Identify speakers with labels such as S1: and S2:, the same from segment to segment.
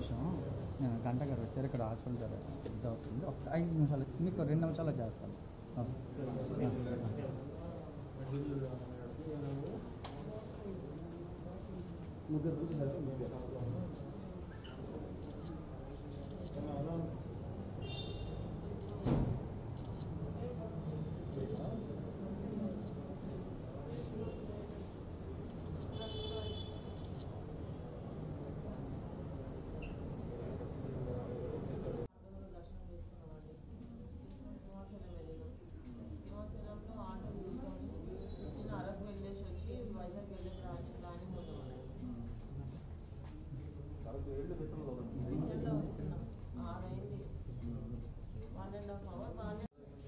S1: నిమిషం నేను గంట గారు వచ్చారు ఇక్కడ హాస్పిటల్ ఇది అవుతుంది ఒక ఐదు నిమిషాలు మీకు రెండు నిమిషాలు చేస్తాను ఓకే.
S2: దర్శనం చేసుకున్నామండి సింహాచలం వెళ్ళినాం సింహాచలంలో ఆటో తీసుకొని నేను అరకు వెళ్ళేసి వచ్చి వైజాగ్ వెళ్ళే ప్లాన్ ప్లానింగ్ ఉన్నామండి రిటర్న్లో వస్తున్నాం ఆరైంది వన్ అండ్ హాఫ్ అవర్ బాగానే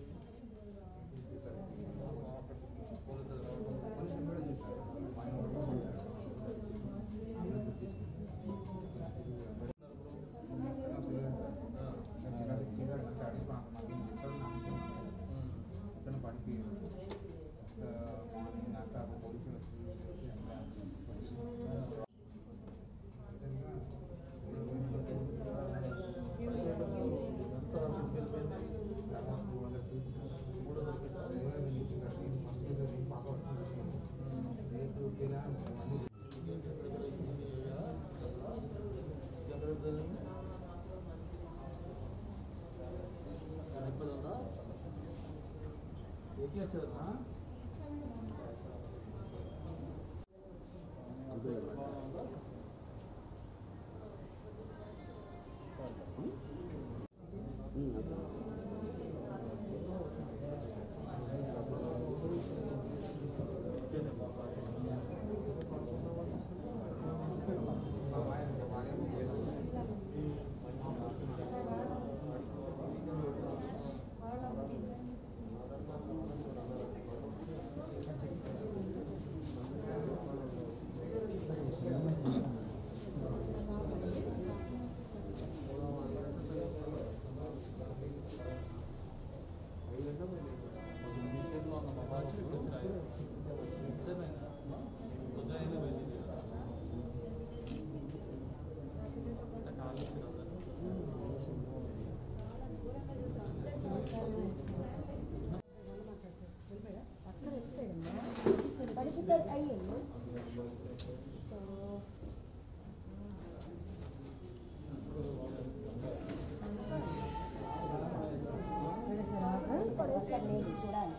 S3: చూడాలి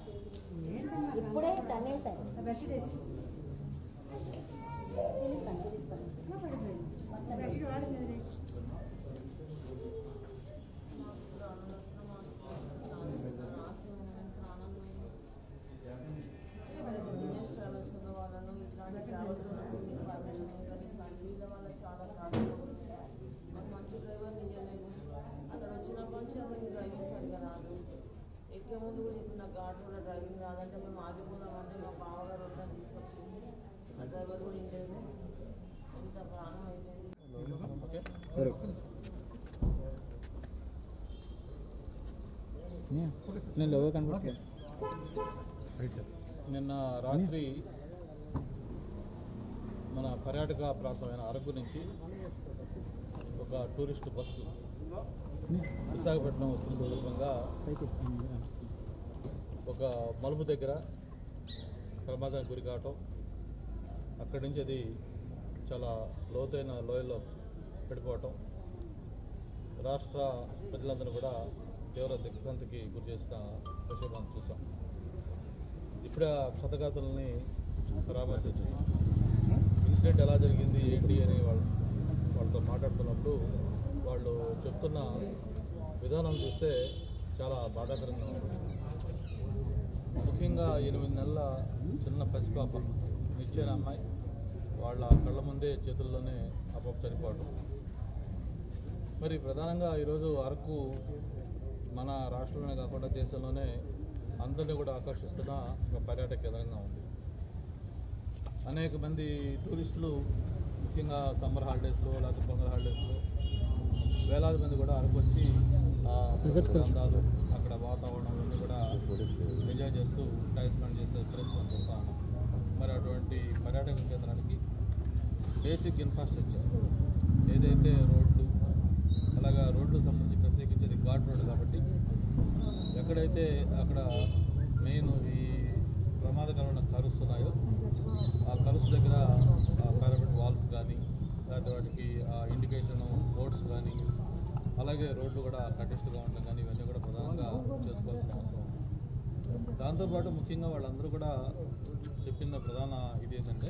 S3: ఇప్పుడే తనేసారు పిలుస్తాను పిలుస్తాను
S2: దినేష్ ట్రావెల్స్ ఉన్న వాళ్ళను ఇట్లాంటి ట్రావెల్స్ పర్మిషన్ కనీసం వీళ్ళ వల్ల చాలా ప్రాబ్లం మాకు మంచి డ్రైవర్ నిజలేదు అక్కడ వచ్చినప్పటి నుంచి అతనికి డ్రైవింగ్ సరిగా రాదు ఎక్కే ముందు కూడా ఇప్పుడు నాకు ఆటోలో డ్రైవింగ్ రాదంటే మేము ఆగిపోదామంటే మా బావగారు వద్దని తీసుకొచ్చింది ఆ డ్రైవర్ కూడా ఇంలేదు ఎంత ప్రాణం అయిపోయింది
S1: సరే నేను లోగా కనపడట్లేదు
S4: నిన్న రాత్రి మన పర్యాటక ప్రాంతమైన అరకు నుంచి ఒక టూరిస్ట్ బస్సు విశాఖపట్నం వస్తున్న సందర్భంగా ఒక మలుపు దగ్గర ప్రమాదానికి గురి కావటం అక్కడి నుంచి అది చాలా లోతైన లోయలో పడిపోవటం రాష్ట్ర ప్రజలందరూ కూడా తీవ్ర దిగ్భ్రాంతికి గురి చేసిన విషయం మనం చూసాం ఇప్పుడే ఆ క్షతగాతుల్ని పరామర్శించి ఇన్సిడెంట్ ఎలా జరిగింది ఏంటి అని వాళ్ళు వాళ్ళతో మాట్లాడుతున్నప్పుడు వాళ్ళు చెప్తున్న విధానం చూస్తే చాలా బాధాకరంగా ఉంది ముఖ్యంగా ఎనిమిది నెలల చిన్న పసిపాప నిచ్చిన అమ్మాయి వాళ్ళ కళ్ళ ముందే చేతుల్లోనే ఆ పాప చనిపోవడం మరి ప్రధానంగా ఈరోజు అరకు మన రాష్ట్రంలోనే కాకుండా దేశంలోనే అందరినీ కూడా ఆకర్షిస్తున్న ఒక పర్యాటక కేంద్రంగా ఉంది అనేక మంది టూరిస్టులు ముఖ్యంగా సమ్మర్ హాలిడేస్లో లేకపోతే పొంగల్ హాలిడేస్లో వేలాది మంది కూడా అరకు వచ్చి ఆ ప్రాంతాలు అక్కడ వాతావరణం అన్నీ కూడా ఎంజాయ్ చేస్తూ టైం స్పెండ్ చేసే దృశ్యం చూస్తా ఉన్నాం మరి అటువంటి పర్యాటక కేంద్రానికి బేసిక్ ఇన్ఫ్రాస్ట్రక్చర్ ఏదైతే రోడ్లు ఎక్కడైతే అక్కడ మెయిన్ ఈ ప్రమాదకరమైన కరుస్ ఉన్నాయో ఆ కరుస్ దగ్గర పారాబెట్ వాల్స్ కానీ లేకపోతే వాటికి ఇండికేషన్ బోర్డ్స్ కానీ అలాగే రోడ్లు కూడా కంటెస్ట్గా ఉండడం కానీ ఇవన్నీ కూడా ప్రధానంగా చేసుకోవాల్సిన అవసరం ఉంది దాంతోపాటు ముఖ్యంగా వాళ్ళందరూ కూడా చెప్పిన ప్రధాన ఇది ఏంటంటే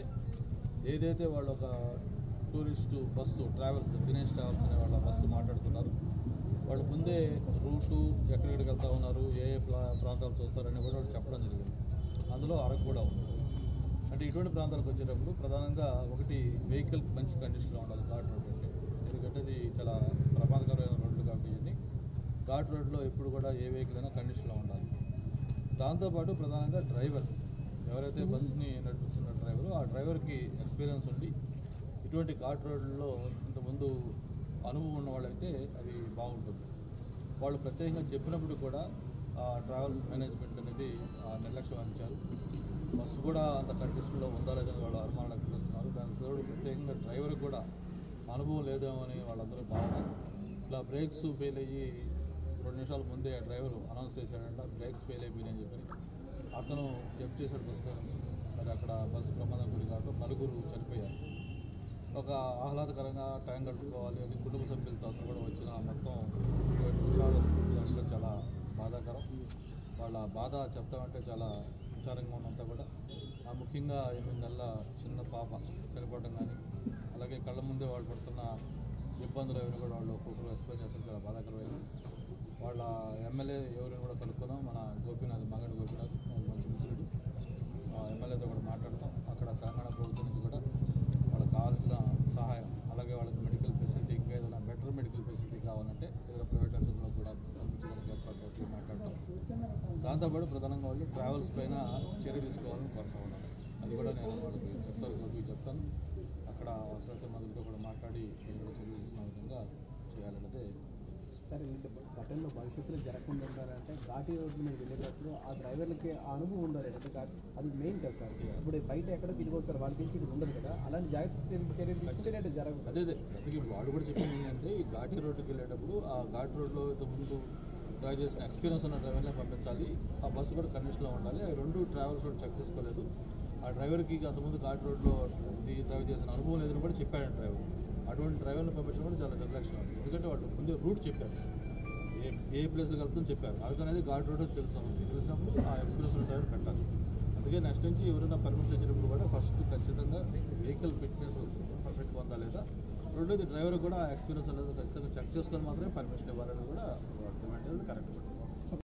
S4: ఏదైతే వాళ్ళు ఒక tourist bus travels Dinesh travels అనే వాళ్ళ బస్సు మాట్లాడుతున్నారు వాళ్ళు ముందే రూటు ఎక్కడెక్కడికి వెళ్తా ఉన్నారు ఏ ఏ ప్రా ప్రాంతాలు చూస్తారని కూడా వాళ్ళు చెప్పడం జరిగింది అందులో అరకు కూడా ఉంది అంటే ఇటువంటి ప్రాంతాలకు వచ్చేటప్పుడు ప్రధానంగా ఒకటి వెహికల్ మంచి కండిషన్లో ఉండాలి ఘాట్ రోడ్ అంటే ఎందుకంటే ఇది చాలా ప్రమాదకరమైన రోడ్లు కాబట్టి ఇవన్నీ ఘాట్ రోడ్లో ఎప్పుడు కూడా ఏ వెహికల్ అయినా కండిషన్లో ఉండాలి దాంతోపాటు ప్రధానంగా డ్రైవర్ ఎవరైతే బస్సుని నడిపిస్తున్న డ్రైవరు ఆ డ్రైవర్కి ఎక్స్పీరియన్స్ ఉండి ఇటువంటి ఘాట్ రోడ్లలో ఇంతకుముందు అనుభవం ఉన్న వాళ్ళైతే అది బాగుంటుంది వాళ్ళు ప్రత్యేకంగా చెప్పినప్పుడు కూడా ఆ ట్రావెల్స్ మేనేజ్మెంట్ అనేది ఆ నిర్లక్ష్యం వహించారు బస్సు కూడా అంత కండిషన్లో ఉందా లేదని వాళ్ళు అనుమానం వ్యక్తపరుస్తున్నారు దానికి తోడు ప్రత్యేకంగా డ్రైవర్ కూడా అనుభవం లేదేమో అని వాళ్ళందరూ భావన ఇట్లా బ్రేక్స్ ఫెయిల్ అయ్యి రెండు నిమిషాల ముందే ఆ డ్రైవర్ అనౌన్స్ చేశాడంట బ్రేక్స్ ఫెయిల్ అయిపోయినాయని చెప్పి అతను జంప్ చేశాడు బస్సు నుంచి మరి అక్కడ బస్సు ప్రమాదం గురి కావడం నలుగురు చనిపోయారు ఒక ఆహ్లాదకరంగా టైం గడుపుకోవాలి అని కుటుంబ సభ్యులతో అందరూ కూడా వచ్చిన మొత్తం ఇరవై నిమిషాలు దాంట్లో చాలా బాధాకరం వాళ్ళ బాధ చెప్తామంటే చాలా విచారంగా ఉన్నంత కూడా ఆ ముఖ్యంగా ఎనిమిది నెలల చిన్న పాప చనిపోవడం కానీ అలాగే కళ్ళ ముందే వాళ్ళు పడుతున్న ఇబ్బందులు ఎవరు కూడా వాళ్ళు ఒక్కొక్కరు ఎక్స్ప్లెయిన్ చేస్తారు చాలా బాధాకరమైనది వాళ్ళ ఎమ్మెల్యే ఎవరిని కూడా కనుక్కున్నాం మన గోపీనాథ్ మగడి గోపీనాథ్ వాళ్ళు మంచి మిత్రుడు ఆ ఎమ్మెల్యేతో కూడా మాట్లాడతాం అక్కడ తెలంగాణ ప్రభుత్వం నుంచి కూడా వాళ్ళకి కావాల్సిన సహాయం అలాగే వాళ్ళకి మెడికల్ ఫెసిలిటీ ఇంకా ఏదైనా బెటర్ మెడికల్ ఫెసిలిటీ కావాలంటే ఏదైనా ప్రైవేట్ హాస్పిటల్లో కూడా పంపించడానికి ఏర్పాటు అవుతుంది మాట్లాడతాం దాంతోపాటు ప్రధానంగా వాళ్ళు ట్రావెల్స్ పైన చర్య తీసుకోవాలని కోరుతా ఉన్నాను అది కూడా నేను వాళ్ళకి ఎఫ్ఆర్ గోపి చెప్తాను అక్కడ అవసరమైతే మందులతో కూడా మాట్లాడి నేను కూడా చర్య తీసుకున్న విధంగా చేయాలన్నదే
S5: సార్ ఇంత ఘటనలో భవిష్యత్తులో జరగకుండా ఉండాలంటే ఘాటి రోడ్డు మీద వెళ్ళేటప్పుడు ఆ డ్రైవర్లకి ఆ అనుభవం ఉండాలి అంటే ఘాట్- అది మెయిన్ కదా సార్ ఇప్పుడు బయట ఎక్కడ తిరిగి వస్తారు వాళ్ళకి తెలిసి ఇది ఉండదు కదా అలాంటి జాగ్రత్త చర్యలు తీసుకుంటేనే అంటే జరగదు
S4: అదే అదే అందుకే వాడు కూడా చెప్పింది ఏంటంటే ఈ ఘాటి రోడ్డుకి వెళ్ళేటప్పుడు ఆ ఘాటి రోడ్లో ఇంతకుముందు డ్రైవ్ చేసిన ఎక్స్పీరియన్స్ ఉన్న డ్రైవర్నే పంపించాలి ఆ బస్సు కూడా కండిషన్లో ఉండాలి ఆ రెండు ట్రావెల్స్ కూడా చెక్ చేసుకోలేదు ఆ డ్రైవర్కి అంతకుముందు ఘాటి రోడ్లో ఇది డ్రైవ్ చేసిన అనుభవం లేదని కూడా చెప్పాడు డ్రైవర్ అటువంటి డ్రైవర్ని పంపించడం కూడా చాలా నిర్లక్ష్యం ఉంది ఎందుకంటే వాళ్ళు ముందే రూట్ చెప్పారు ఏ ఏ ప్లేస్కి వెళ్తుందని చెప్పారు అరకు అనేది ఘాట్ రోడ్ తెలుసు తెలిసినప్పుడు ఆ ఎక్స్పీరియన్స్ ఉన్న డ్రైవర్ పెట్టాలి అందుకే నెక్స్ట్ నుంచి ఎవరైనా పర్మిషన్ ఇచ్చినప్పుడు కూడా ఫస్ట్ ఖచ్చితంగా వెహికల్ ఫిట్నెస్ పర్ఫెక్ట్గా ఉందా లేదా రెండోది డ్రైవర్ కూడా ఎక్స్పీరియన్స్ అనేది ఖచ్చితంగా చెక్ చేసుకొని మాత్రమే పర్మిషన్ ఇవ్వాలని కూడా డిమాండ్ అనేది కరెక్ట్